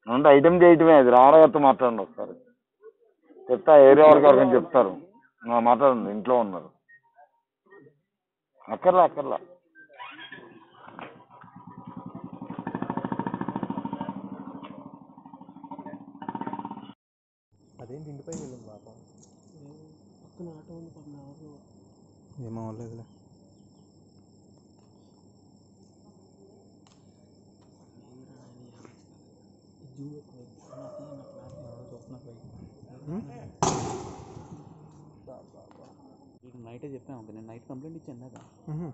అంటే ఐటమ్ చేయటమే అది రామారావు గారితో మాట్లాడండి ఒకసారి చెప్తా ఏరియా వాళ్ళకి ఎవరికైనా చెప్తారు ఆ, మాట్లాడండి ఇంట్లో ఉన్నారు అక్కర్లా అక్కర్లా అదేంటి ఇంటిపై వెళ్ళింది పాపం పక్కన ఆటో ఉంది పాపం ఎవరు ఏమో అవ్వలేదులే జూ ఎక్కువ చూస్తున్నా వీడికి నైటే చెప్పాము ఓకే నేను నైట్ కంప్లైంట్ ఇచ్చాను కదా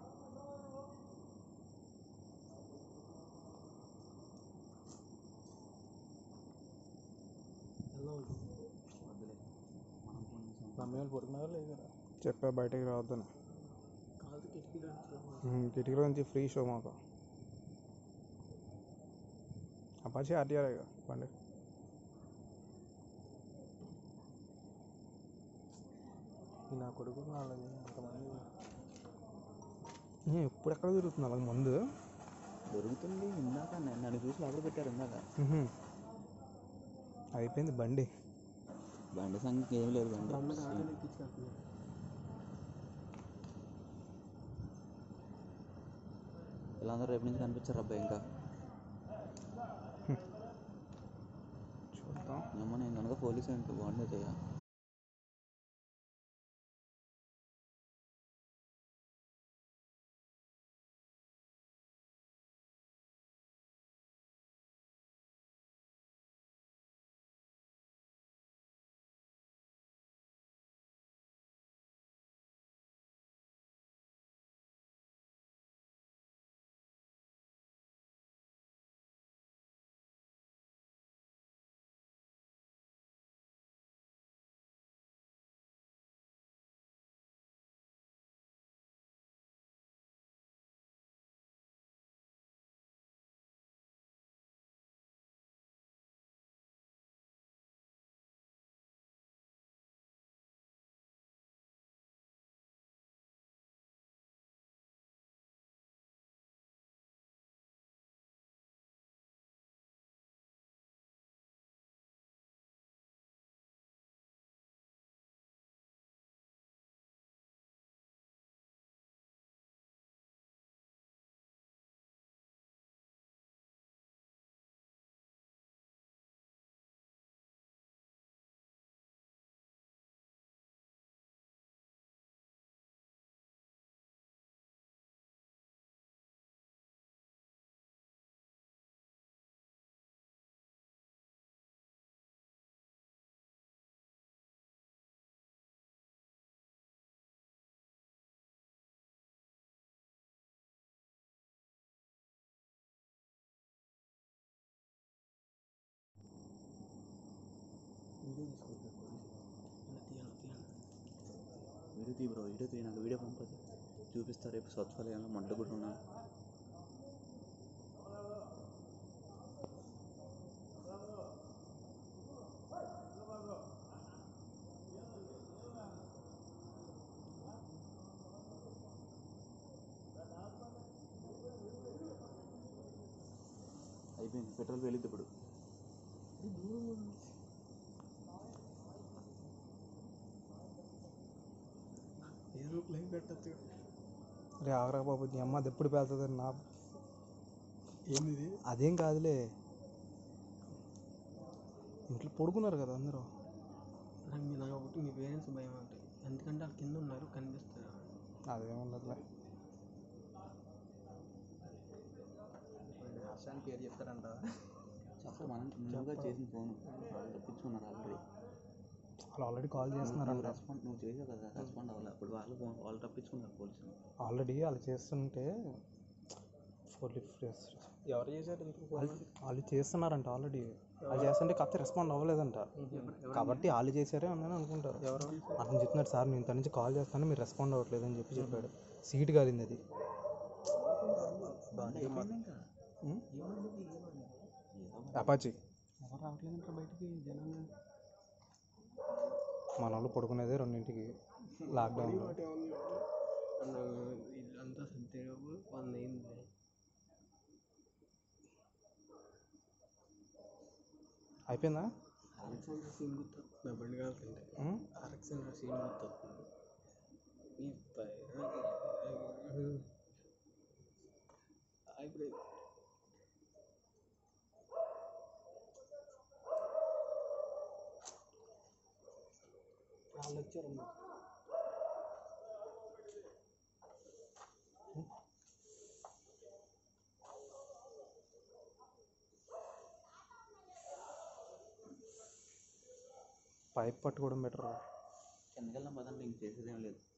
ఎలా ఉంటుంది వద్దులే మనం కొంచెం సమయాలు పడుకున్నారా లేదు కదా చెప్పా బయటకి రావద్దని కాదు కిటికీలో ఉహు, కిటికీలో నుంచి ఫ్రీ షో మాకు అపాచి ఆర్టీఆర్ బండి ఈ నా కొడుకు వాళ్ళది అంతమంది ఏ, ఇప్పుడు ఎక్కడ తిరుగుతుంది అలాగ ముందు దొరుకుతుంది ఇందాక నేను నన్ను చూసి లోపల పెట్టారు ఇందాక ఉహు. అయిపోయింది బండి బండి సంగతి ఏం లేదు బండి అమ్మకి ఆటోలో ఎక్కించుకెళ్తున్నారు వీళ్ళందరూ రేపు నుంచి కనిపించారు అబ్బాయి ఇంకా చూద్దాం ఏమో నేను కనుక పోలీస్ అంటే బాగుండేది వీడియో తీసుకుంటారు పోలీసులు ఇలా తీయాలి తీయాలి వీడియో తీ బ్రో వీడియో తీ నాకు వీడియో పంపదు చూపిస్తా రేపు సచివాలయంలో మంట కూడా ఉన్నాను అయిపోయింది పెట్రోల్ వెళ్ళింది ఇప్పుడు ఏదో లైవ్ పెట్టచ్చు రే ఆగరా బాబు నీ అమ్మ అది ఎప్పుడు పేలుతుంది నా ఏంది ఇది అదేం కాదులే ఇంట్లో పడుకున్నారు కదా అందరూ నాకు మీ నాకు ఒకటి మీ పేరెంట్స్ భయం అంటే ఎందుకంటే వాళ్ళు కింద ఉన్నారు కనిపిస్తారు అదేం ఉండదులే హర్షాన్ని పేరు చెప్తారంట చెప్ప మనం ముందుగా చేసిన ఫోన్ వాళ్ళు తప్పించుకున్నారు ఆల్రెడీ వాళ్ళు ఆల్రెడీ కాల్ నువ్వు చేస్తున్నారంట రెస్పాండ్ నువ్వు చేసావు కదా రెస్పాండ్ అవ్వాలి అప్పుడు వాళ్ళు ఫోన్ వాళ్ళు తప్పించుకున్నారు పోలీసులు ఆల్రెడీ వాళ్ళు చేస్తుంటే ఫోన్ లిఫ్ట్ చేస్తారు ఎవరు చేశారు ఇంతకు వాళ్ళు వాళ్ళు చేస్తున్నారంట ఆల్రెడీ వాళ్ళు చేస్తుంటే కాకపోతే రెస్పాండ్ అవ్వలేదంట కాబట్టి వాళ్ళు చేశారే అని అనుకుంటారు ఎవరు అతను చెప్తున్నాడు సార్ నేను ఇంత నుంచి కాల్ చేస్తాను మీరు రెస్పాండ్ అవ్వట్లేదు అని చెప్పి చెప్పాడు సీట్ కాలింది అది అయిపోయింది ఇంకా ఉం? ఏమైంది? ఏమైంది? ఏదో అపాచి ఎవరు రావట్లేదంటారు బయటికి జనాలు మన వాళ్ళు పడుకునేదే రెండింటికి లాక్డౌన్లో ఇల్లంతా సర్దేవు వంద అయింది అయిపోయిందా అలెగ్జాండర్ సీన్ గుర్తొస్తుంది నా బండి కావాలంటే ఉం? అలెగ్జాండర్ సీన్ గుర్తొస్తుంది నీ పైన అయిపోయింది వాళ్ళు వచ్చారమ్మా పైప్ పట్టుకోవడం బెటర్ కిందకి వెళ్దాం పదండి ఇంక చేసేది ఏం లేదు